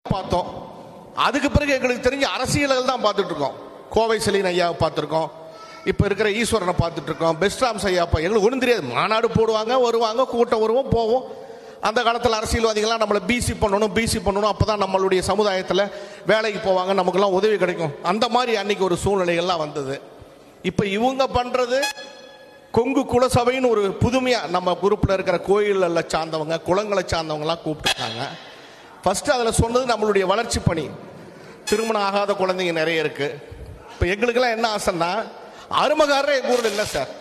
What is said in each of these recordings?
பார்த்தோம் அதுக்கு பிறகு எங்களுக்கு தெரிஞ்ச அரசியல்கள் தான் பார்த்துட்டு இருக்கோம் கோவை செலின் ஐயாவை பார்த்துருக்கோம் இப்போ இருக்கிற ஈஸ்வரனை பார்த்துட்டு இருக்கோம் பெஸ்ட்ராம்ஸ் ஐயா அப்பா எங்களுக்கு ஒன்றும் தெரியாது மாநாடு போடுவாங்க வருவாங்க கூட்டம் வருவோம் போவோம் அந்த காலத்தில் அரசியல்வாதிகள்லாம் நம்மளை பிசி பண்ணணும் பிசி பண்ணணும் அப்போ தான் நம்மளுடைய சமுதாயத்தில் வேலைக்கு போவாங்க நமக்கெல்லாம் உதவி கிடைக்கும் அந்த மாதிரி அன்னைக்கு ஒரு சூழ்நிலைகள்லாம் வந்தது இப்போ இவங்க பண்ணுறது கொங்கு குலசபைன்னு ஒரு புதுமையாக நம்ம குரூப்பில் இருக்கிற கோயிலில் சார்ந்தவங்க குளங்களை சார்ந்தவங்கலாம் கூப்பிட்டுருக்காங்க ஃபர்ஸ்ட் அதில் சொன்னது நம்மளுடைய வளர்ச்சி பணி திருமணம் ஆகாத குழந்தைங்க நிறைய இருக்கு இப்போ எங்களுக்கெல்லாம் என்ன ஆசைன்னா அருமகாரரே எங்கள் ஊரில் இல்லை சார்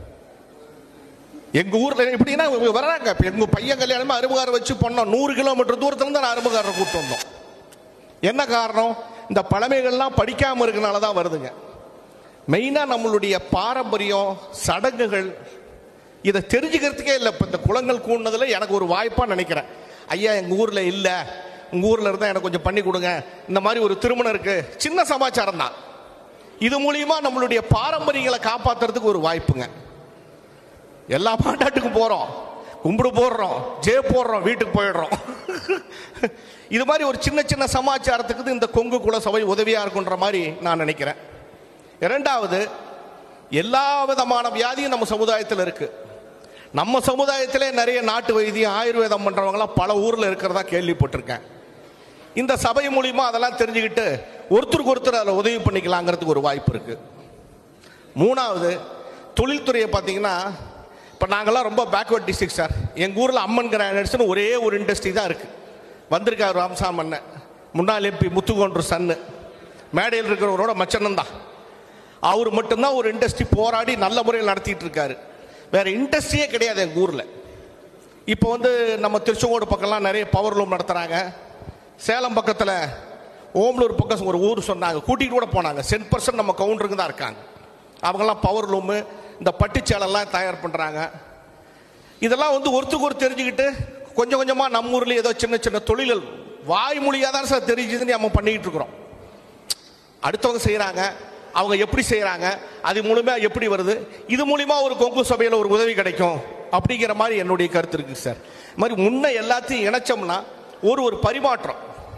எங்க ஊர்ல எப்படின்னா இவங்க வர்றாங்க இப்ப எங்க பையன் கல்யாணமா அருமகாரம் வச்சு பண்ணோம் நூறு கிலோமீட்டர் தூரத்துல இருந்து நான் அருமகாரரை கூப்பிட்டு வந்தோம் என்ன காரணம் இந்த பழமைகள்லாம் படிக்காம இருக்கனால தான் வருதுங்க மெயினா நம்மளுடைய பாரம்பரியம் சடங்குகள் இதை தெரிஞ்சுக்கிறதுக்கே இல்லை இப்போ இந்த குளங்கள் கூடினதுல எனக்கு ஒரு வாய்ப்பா நினைக்கிறேன் ஐயா எங்க ஊர்ல இல்ல உங்க ஊர்ல இருந்தா எனக்கு கொஞ்சம் பண்ணி கொடுங்க இந்த மாதிரி ஒரு திருமணம் இருக்கு சின்ன சமாச்சாரம் தான் இது மூலியமா நம்மளுடைய பாரம்பரியங்களை காப்பாத்துறதுக்கு ஒரு வாய்ப்புங்க எல்லா மாநாட்டுக்கும் போறோம் கும்பிடு போடுறோம் ஜே போடுறோம் வீட்டுக்கு போயிடுறோம் இது மாதிரி ஒரு சின்ன சின்ன சமாச்சாரத்துக்கு இந்த கொங்கு குல சபை உதவியா இருக்குன்ற மாதிரி நான் நினைக்கிறேன் இரண்டாவது எல்லா விதமான வியாதியும் நம்ம சமுதாயத்தில் இருக்கு நம்ம சமுதாயத்திலே நிறைய நாட்டு வைத்தியம் ஆயுர்வேதம் பண்றவங்கலாம் பல ஊர்ல இருக்கிறதா கேள்விப்பட்டிருக்கேன் இந்த சபை மூலியமா அதெல்லாம் தெரிஞ்சுக்கிட்டு ஒருத்தருக்கு ஒருத்தர் அதில் உதவி பண்ணிக்கலாங்கிறதுக்கு ஒரு வாய்ப்பு இருக்கு மூணாவது தொழில்துறையை பார்த்தீங்கன்னா இப்போ நாங்கள்லாம் ரொம்ப பேக்வர்ட் டிஸ்ட்ரிக்ட் சார் எங்கள் ஊரில் அம்மன் கிரானைட்ஸ்னு ஒரே ஒரு இண்டஸ்ட்ரி தான் இருக்குது வந்திருக்காரு ராம்சாம் அண்ணன் முன்னாள் எம்பி முத்துக்கோன்று சன்னு மேடையில் இருக்கிறவரோட மச்சனம் தான் அவர் மட்டும்தான் ஒரு இண்டஸ்ட்ரி போராடி நல்ல முறையில் நடத்திட்டு இருக்காரு வேற இண்டஸ்ட்ரியே கிடையாது எங்கள் ஊரில் இப்போ வந்து நம்ம திருச்செங்கோடு பக்கம்லாம் நிறைய பவர் லூம் நடத்துகிறாங்க சேலம் பக்கத்தில் ஓம்லூர் பக்கம் ஒரு ஊர் சொன்னாங்க கூட்டிகிட்டு கூட போனாங்க சென்ட் பர்சன்ட் நம்ம கவுண்டருங்க தான் இருக்காங்க அவங்கெல்லாம் பவர் லூமு இந்த பட்டுச்சேலெல்லாம் தயார் பண்ணுறாங்க இதெல்லாம் வந்து ஒருத்தருக்கு ஒரு தெரிஞ்சுக்கிட்டு கொஞ்சம் கொஞ்சமாக நம்ம ஊர்ல ஏதோ சின்ன சின்ன தொழில்கள் வாய்மொழியாக தான் சார் தெரிஞ்சுதுன்னு நம்ம பண்ணிக்கிட்டு இருக்கிறோம் அடுத்தவங்க செய்கிறாங்க அவங்க எப்படி செய்கிறாங்க அது மூலமா எப்படி வருது இது மூலியமா ஒரு கொங்கு சபையில் ஒரு உதவி கிடைக்கும் அப்படிங்கிற மாதிரி என்னுடைய கருத்து இருக்கு சார் இது மாதிரி முன்ன எல்லாத்தையும் இணைச்சோம்னா ஒரு ஒரு பரிமாற்றம்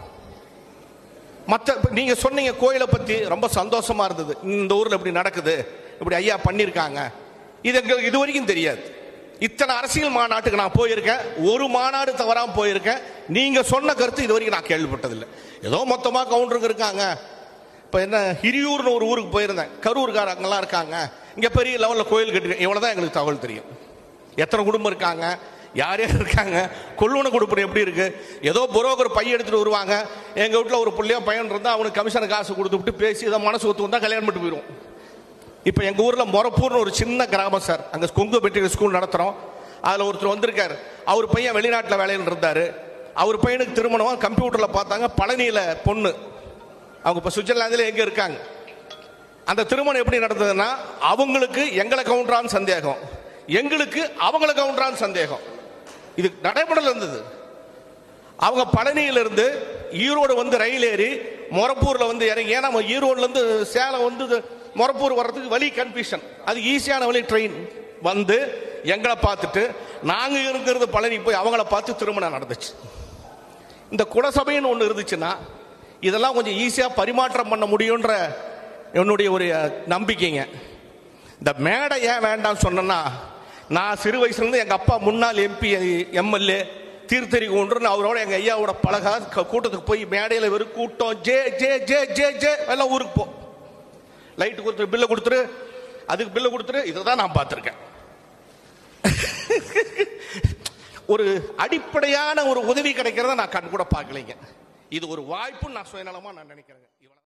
மற்ற நீங்க சொன்னீங்க கோயிலை பத்தி ரொம்ப சந்தோஷமா இருந்தது இந்த ஊர்ல இப்படி நடக்குது இப்படி ஐயா பண்ணியிருக்காங்க இது எங்களுக்கு இது வரைக்கும் தெரியாது இத்தனை அரசியல் மாநாட்டுக்கு நான் போயிருக்கேன் ஒரு மாநாடு தவறாம போயிருக்கேன் நீங்க சொன்ன கருத்து இது வரைக்கும் நான் கேள்விப்பட்டதில்லை ஏதோ மொத்தமா கவுண்டருங்க இருக்காங்க இப்போ என்ன ஹிரியூர்னு ஒரு ஊருக்கு போயிருந்தேன் கரூர்காரங்கெல்லாம் இருக்காங்க இங்கே பெரிய லெவலில் கோயில் கட்டிருக்கேன் இவ்வளோ தான் எங்களுக்கு தகவல் தெரியும் எத்தனை குடும்பம் இருக்காங்க யார் யார் இருக்காங்க கொள்ளுவன கொடுப்பது எப்படி இருக்கு ஏதோ புரோக்கர் பையன் எடுத்துட்டு வருவாங்க எங்கள் வீட்டில் ஒரு பிள்ளையோ பையன் இருந்தால் அவனுக்கு கமிஷன் காசு கொடுத்து விட்டு பேசி ஏதோ மனசு ஒத்து வந்தால் கல்யாணம் பண்ணிட்டு போயிடும் இப்போ எங்கள் ஊரில் மொரப்பூர்னு ஒரு சின்ன கிராமம் சார் அங்கே கொங்கு மெட்ரிகல் ஸ்கூல் நடத்துகிறோம் அதில் ஒருத்தர் வந்திருக்கார் அவர் பையன் வெளிநாட்டில் வேலையில் இருந்தார் அவர் பையனுக்கு திருமணம் கம்ப்யூட்டரில் பார்த்தாங்க பழனியில் பொண்ணு அவங்க இப்போ சுவிட்சர்லாந்தில் எங்கே இருக்காங்க அந்த திருமணம் எப்படி நடந்ததுன்னா அவங்களுக்கு எங்களை கவுண்டரான்னு சந்தேகம் எங்களுக்கு அவங்கள கவுண்டரான்னு சந்தேகம் இது நடைமுறையில் இருந்தது அவங்க பழனியிலிருந்து ஈரோடு வந்து ரயில் ஏறி மொரப்பூர்ல வந்து இறங்கி ஏன்னா நம்ம ஈரோடுல இருந்து சேலம் வந்து இது மொரப்பூர் வர்றதுக்கு வழி கன்ஃபியூஷன் அது ஈஸியான வழி ட்ரெயின் வந்து எங்களை பார்த்துட்டு நாங்க இருக்கிறது பழனி போய் அவங்கள பார்த்து திருமணம் நடந்துச்சு இந்த குலசபைன்னு ஒன்று இருந்துச்சுன்னா இதெல்லாம் கொஞ்சம் ஈஸியாக பரிமாற்றம் பண்ண முடியுன்ற என்னுடைய ஒரு அஹ், நம்பிக்கைங்க இந்த மேடை ஏன் வேண்டாம்னு சொன்னேன்னா நான் சிறு வயசுலேருந்து எங்கள் அப்பா முன்னாள் எம்பி எம்எல்ஏ தீர்த்தறி கொண்டுன்னு அவரோட எங்கள் ஐயாவோட பழகா க- கூட்டத்துக்கு போய் மேடையில் வெறும் கூட்டம் ஜே ஜே ஜே ஜே ஜே எல்லாம் ஊருக்கு போ லைட்டு கொடுத்துரு பில்லை கொடுத்துரு அதுக்கு பில்லை கொடுத்துரு இதை தான் நான் பார்த்துருக்கேன் ஒரு அடிப்படையான ஒரு உதவி கிடைக்கிறத நான் கண் கூட பார்க்கலைங்க இது ஒரு வாய்ப்புன்னு நான் சுயநலமா நான் நினைக்கிறேங்க இவ்வளவு